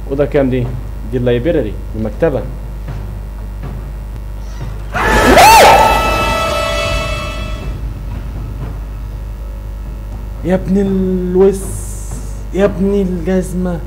اوضه كام دي دي اللايبراري المكتبه يا ابن الوس يا ابن الجزمه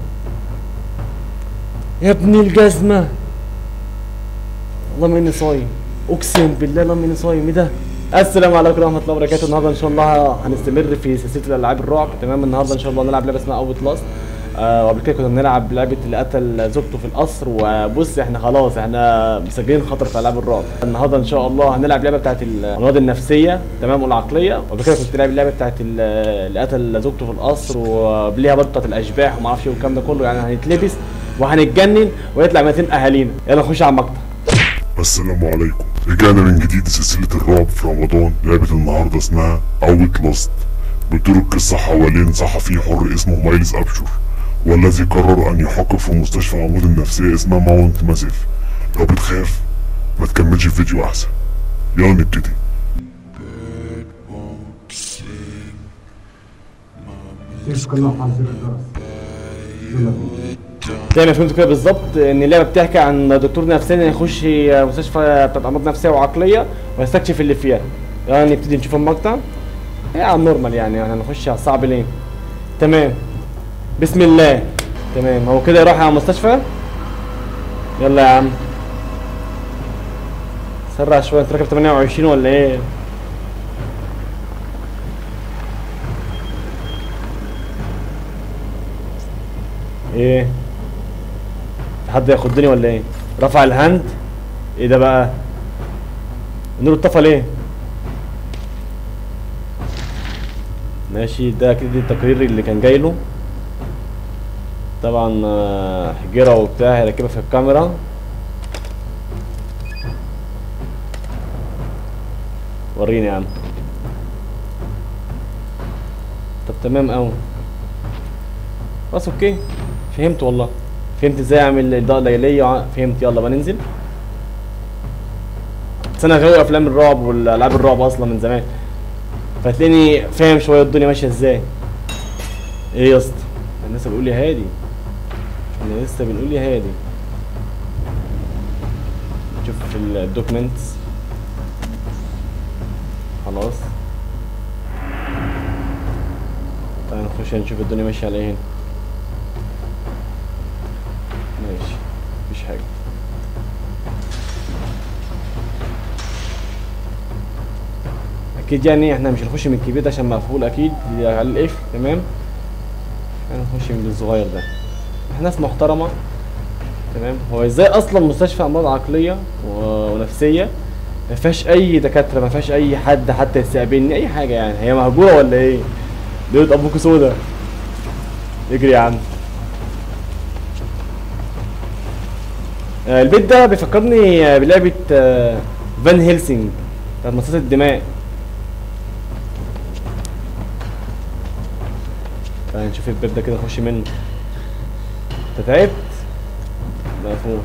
يا ابن الجزمه اللهم اني صايم اقسم بالله اللهم اني صايم ايه ده السلام عليكم ورحمه الله وبركاته النهارده ان شاء الله هنستمر في سلسله الالعاب الرعب تمام النهارده ان شاء الله نلعب لعبه اسمها اوت لاست آه وقبل كده كنا بنلعب لعبه اللي قتل زوجته في القصر وبص احنا خلاص احنا مسجلين خطر في العاب الرعب النهارده ان شاء الله هنلعب لعبه بتاعت الامراض النفسيه تمام والعقليه وقبل كده كنت لعب اللعبه بتاعت ال- اللي قتل زوجته في القصر وقبليها برضه بتاعت الاشباح وما اعرفش ايه والكلام ده كله يعني هنتلبس وهنتجنن ويطلع ميتين اهالينا يلا نخش على المقطع السلام عليكم رجعنا من جديد سلسلة الرعب في رمضان لعبة النهاردة اسمها اوت لاست بتدور القصة حوالين صحفي حر اسمه مايلز ابشور والذي قرر ان يحقق في مستشفى الامراض النفسية اسمها ماونت ماسيف لو بتخاف ما تكملش الفيديو احسن يلا نبتدي زي ما فهمت كده بالظبط ان اللعبه بتحكي عن دكتور نفساني يخش مستشفى بتاعت امراض نفسيه وعقليه ويستكشف اللي فيها يعني نبتدي نشوف المقطع هي على النورمال يعني يعني هنخش على الصعب ليه تمام بسم الله تمام هو كده يروح على المستشفى يلا يا عم سرع شويه انت راكب 28 ولا ايه ايه في حد ياخدني ولا ايه رفع الهاند ايه ده بقى النور اتطفى ليه ماشي ده اكيد التقرير اللي كان جاي له طبعا آه، حجره وبتاع هيركبها في الكاميرا وريني يا عم طب تمام اوي خلاص اوكي فهمت والله فهمت ازاي اعمل اضاءه ليليه وع- فهمت يلا بقى ننزل بس انا غاوي افلام الرعب والالعاب الرعب اصلا من زمان فتلاقيني فاهم شويه الدنيا ماشيه ازاي ايه يا اسطى الناس بيقول يا هادي احنا لسه بنقول يا هادي نشوف في الدوكيومنتس خلاص تعال نخش نشوف الدنيا ماشيه على ايه هنا ماشي مفيش حاجة أكيد يعني احنا مش هنخش من الكبير ده عشان مقفول أكيد دي على القفل تمام احنا هنخش من الصغير ده احنا ناس محترمة تمام هو ازاي أصلا مستشفى أمراض عقلية و- ونفسية ما فيهاش أي دكاترة ما فيهاش أي حد حتى يستقبلني أي حاجة يعني هي مهجورة ولا إيه؟ بيوت أبوك سودا اجري يا عم آه، البيت ده بيفكرني آه، بلعبة آه، فان هيلسينج بتاعت مصاصة الدماء تعال نشوف البيت ده كده نخش منه انت تعبت؟ مفهوم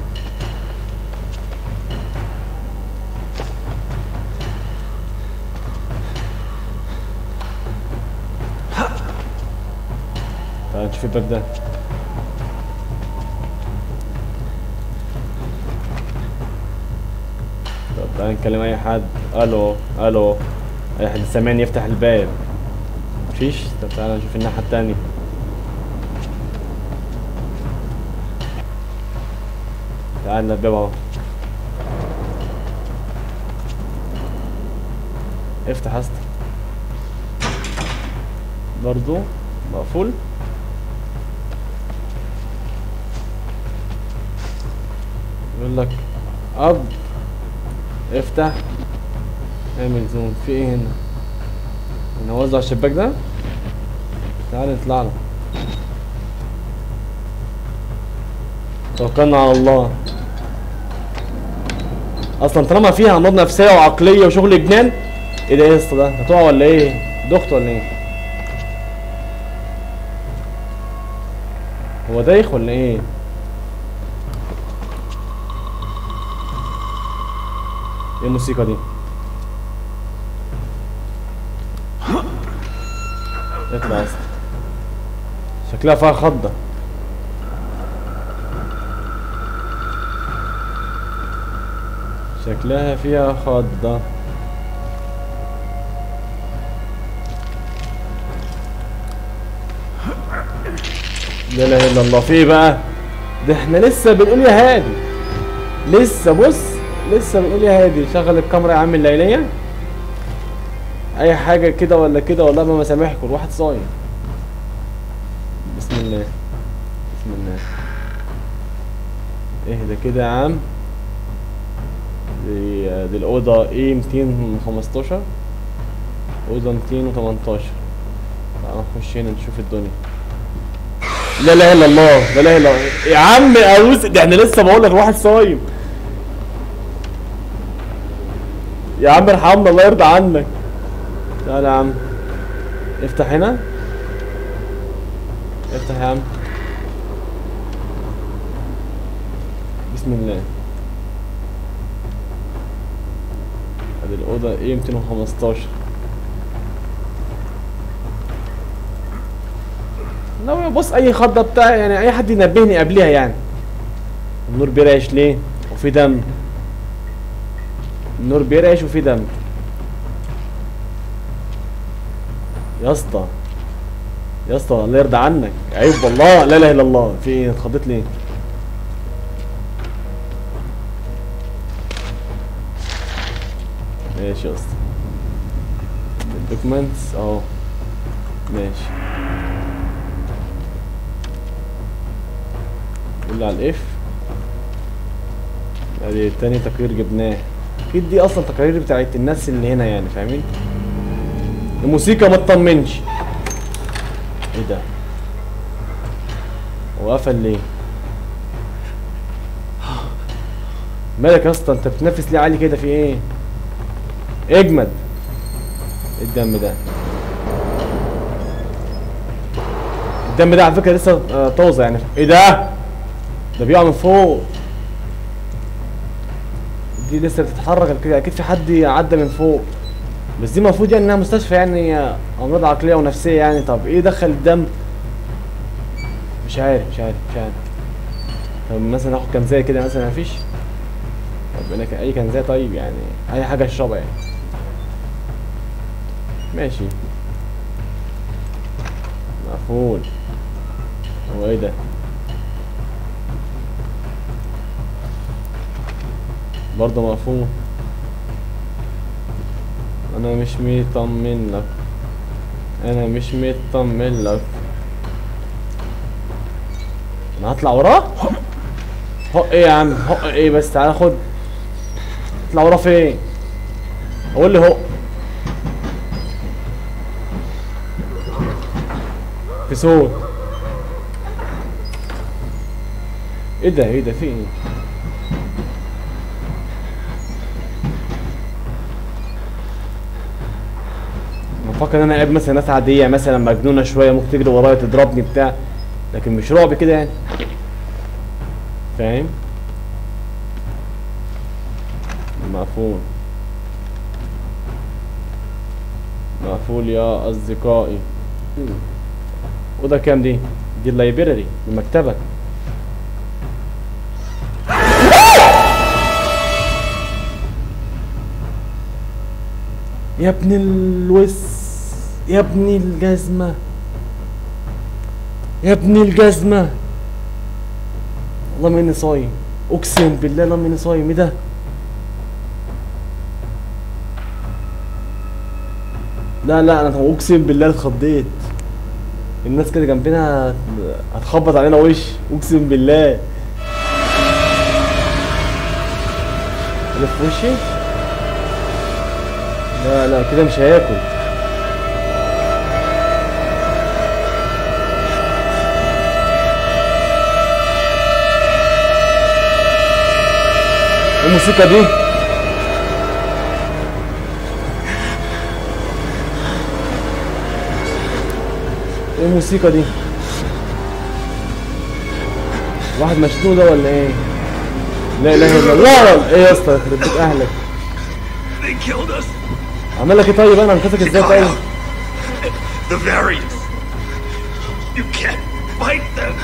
تعال نشوف الباب ده طب تعالى نكلم اي حد الو الو اي حد سامعني يفتح الباب مفيش طب تعالى نشوف الناحية التانية تعال الباب اهو افتح يا اسطى برضو مقفول يقول لك اب افتح اعمل زوم في ايه هنا نوزع الشباك ده تعال نطلع له توكلنا على الله اصلا طالما فيها امراض نفسيه وعقليه وشغل جنان ايه ده يا اسطى ده هتقع ولا ايه دكتور ولا ايه هو دايخ ولا ايه ايه الموسيقى دي اطلع يا اسطى شكلها فيها خضة شكلها فيها خضة لا اله الا الله في ايه بقى ده احنا لسه بنقول يا هادي لسه بص لسه بنقول يا هادي شغل الكاميرا يا عم الليلية اي حاجة كده ولا كده والله ما مسامحكم الواحد صايم بسم الله بسم الله اهدى كده يا عم دي, دي الأوضة ايه 215 أوضة 218 تعال نخش هنا نشوف الدنيا لا اله الا الله لا اله الا الله يا عم اوس ده احنا لسه بقول لك واحد صايم يا عم ارحمنا الله يرضى عنك تعالى يا عم افتح هنا افتح يا عم بسم الله ادي الاوضه ايه 215 لو بص اي خضه بتاع يعني اي حد ينبهني قبلها يعني النور بيرعش ليه وفي دم النور بيرعش وفي دم يا اسطى يا اسطى الله يرضى عنك عيب والله لا اله الا الله في ايه اتخضيت ليه ماشي يا اسطى الدوكيومنتس اهو ماشي قول على الاف ادي تاني تقرير جبناه اكيد دي اصلا تقارير بتاعت الناس اللي هنا يعني فاهمين الموسيقى ما تطمنش ايه ده هو قفل ليه مالك يا اسطى انت بتنفس ليه عالي كده في ايه اجمد إيه الدم ده الدم ده على فكره لسه آه، طازه يعني ايه ده ده بيقع من فوق دي لسه بتتحرك كده اكيد في حد عدى من فوق بس دي المفروض يعني انها مستشفى يعني امراض عقليه ونفسيه يعني طب ايه دخل الدم مش عارف مش عارف مش عارف طب مثلا ناخد كنزايه كده مثلا مفيش طب انا ك- اي كنزايه طيب يعني اي حاجه اشربها يعني ماشي مقفول هو ايه ده برضه مقفول انا مش مطمن لك انا مش مطمن لك انا هطلع وراه هق ايه يا عم هق ايه بس تعالى خد اطلع وراه فين قول لي هق في صوت ايه ده ايه ده في ايه انا مفكر ان انا قاعد مثلا ناس عاديه مثلا مجنونه شويه ممكن تجري ورايا تضربني بتاع لكن مش رعب كده يعني فاهم مقفول مقفول يا اصدقائي اوضه كام دي دي اللايبراري المكتبه يا ابن الوس يا ابن الجزمة يا ابن الجزمة والله ما اني صايم اقسم بالله والله ما اني صايم ايه ده لا لا انا اقسم بالله اتخضيت الناس كده جنبنا هت- هتخبط علينا وش اقسم بالله اللي في وشي لا لا كده مش هياكل إيه الموسيقى دي ايه الموسيقى دي واحد مشنوق ده ولا ايه لا اله الا الله ايه يا اسطى يخرب بيت اهلك They killed us. عمل لك ايه طيب انا انقذك ازاي طيب The variants. You can't fight them.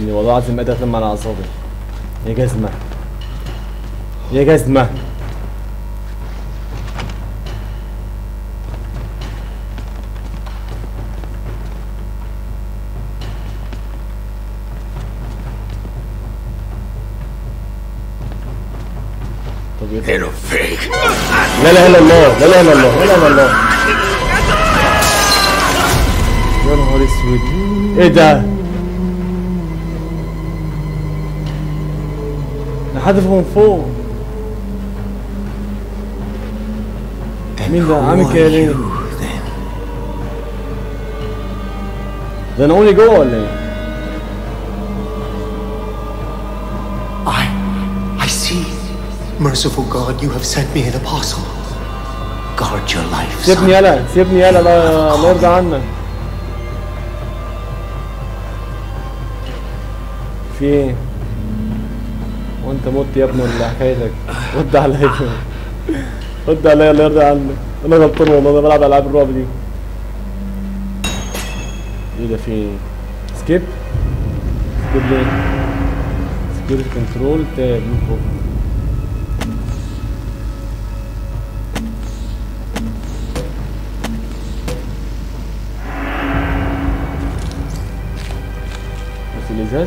ابني والله العظيم قادر اتلم على اعصابي يا جزمه يا جزمه طب ايه ده؟ Little pig. لا اله الا الله لا اله الا الله لا اله الا الله يا نهار اسود ايه ده ده حدف من فوق مين ده عامل كده ليه ده انا قولي جوه ولا ايه I, I see. Merciful God, you have sent me an apostle. Guard your life, سيبني son. يلا سيبني يلا لا لا يرجع عنا في ايه وانت مت يا ابني ولا حكايتك رد عليا رد عليا الله يرضى عنك انا غلطان والله انا بلعب العاب الرعب دي ايه ده في ايه سكيب سكيب ليه سكيورتي كنترول تاب من فوق بس الازاز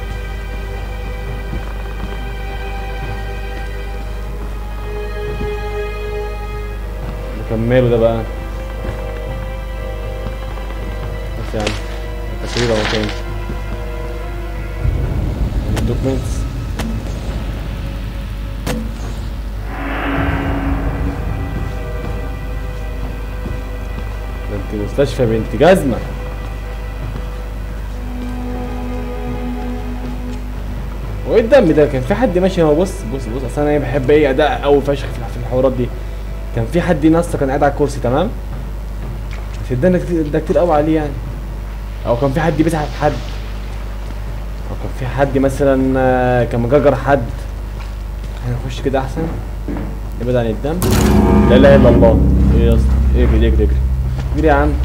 نكمله ده بقى بس يعني التصوير اهو تاني الدوكيومنتس ده انت مستشفى بنت جزمه وايه الدم ده كان في حد ماشي هو بص بص بص اصل انا بحب ايه اداء قوي فشخ في في الحوارات دي كان في حد نص كان قاعد على الكرسي تمام بس ده كتير ده كتير قوي عليه يعني او كان في حد بيسحب حد او كان في حد مثلا آه، كان مجرجر حد هنخش كده احسن نبعد عن الدم لا اله الا الله ايه يا اسطى اجري اجري اجري اجري يا عم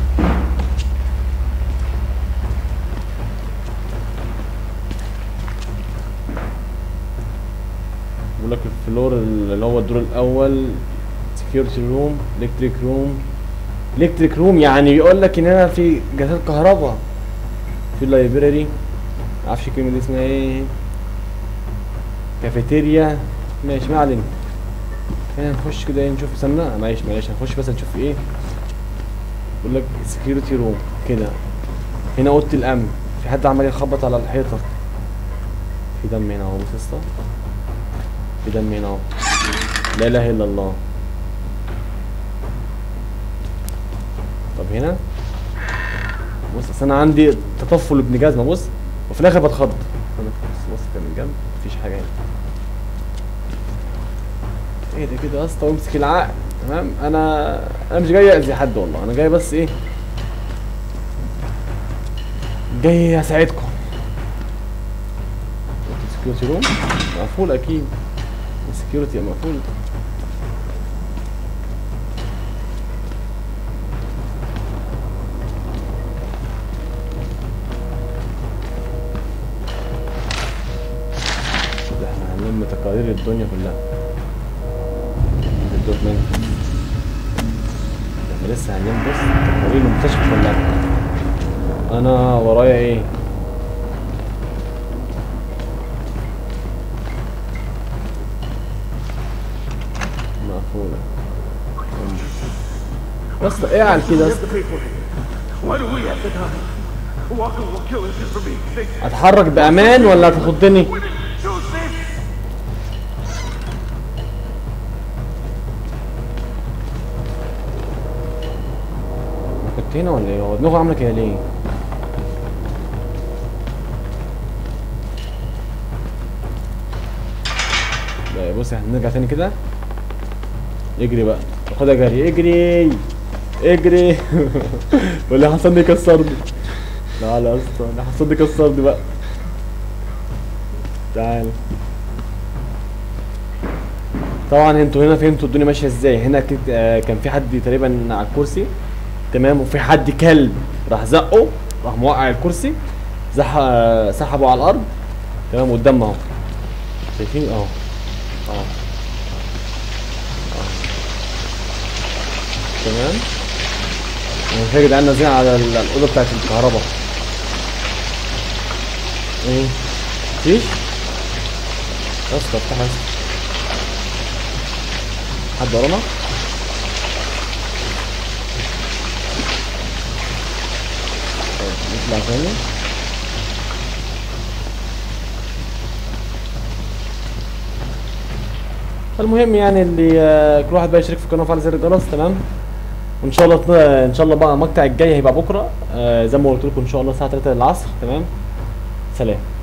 بيقول لك الفلور اللي هو الدور الاول سكيورتي روم الكتريك روم الكتريك روم يعني بيقول لك ان انا في جهاز كهرباء في اللايبراري معرفش الكلمه دي اسمها ايه كافيتيريا ماشي ما علينا خلينا نخش كده ايه نشوف استنى معلش معلش هنخش بس نشوف ايه بيقول لك سكيورتي روم كده هنا اوضه الامن في حد عمال يخبط على الحيطه في دم هنا اهو بص يا اسطى في دم هنا اهو لا اله الا الله طب هنا بص اصل انا عندي تطفل ابن جزمه بص وفي الاخر بتخض انا بص بص كده من جنب مفيش حاجه هنا ايه ده كده يا اسطى وامسك العقل تمام انا انا مش جاي اذي حد والله انا جاي بس ايه جاي اساعدكم سكيورتي روم مقفول اكيد السكيورتي مقفول ده احنا هنلم تقارير الدنيا كلها الدوكمنت احنا لسه هنلم بص تقارير المستشفى كلها انا ورايا ايه مقفولة يا اسطى ايه على كده يا اسطى Why do we have to die? Walker will kill us just for being sick. اتحرك بامان ولا هتخضني We didn't choose this. أنا كنت هنا ولا ايه هو دماغه عامله كده ليه لا بص احنا نرجع تاني كده اجري بقى خدها جري اجري اجري واللي حصلني كسرني لا لا يا اسطى اللي حصلني كسرني بقى تعال طبعا انتوا هنا فهمتوا الدنيا ماشيه ازاي هنا كت- آه، كان في حد تقريبا على الكرسي تمام وفي حد كلب راح زقه راح موقع الكرسي زح آه، سحبوا على الارض تمام قدام اهو شايفين اهو اه آه. تمام احنا يا جدعان نازلين على ال- الاوضه بتاعت الكهرباء ايه مفيش بس افتح بس حد ورانا طيب نطلع تاني المهم يعني اللي آه، كل واحد بقى يشترك في القناه ويفعل زر الجرس تمام وان شاء الله ان شاء الله بقى المقطع الجاي هيبقى بكره آه زي ما قلت لكم ان شاء الله الساعه 3 العصر تمام سلام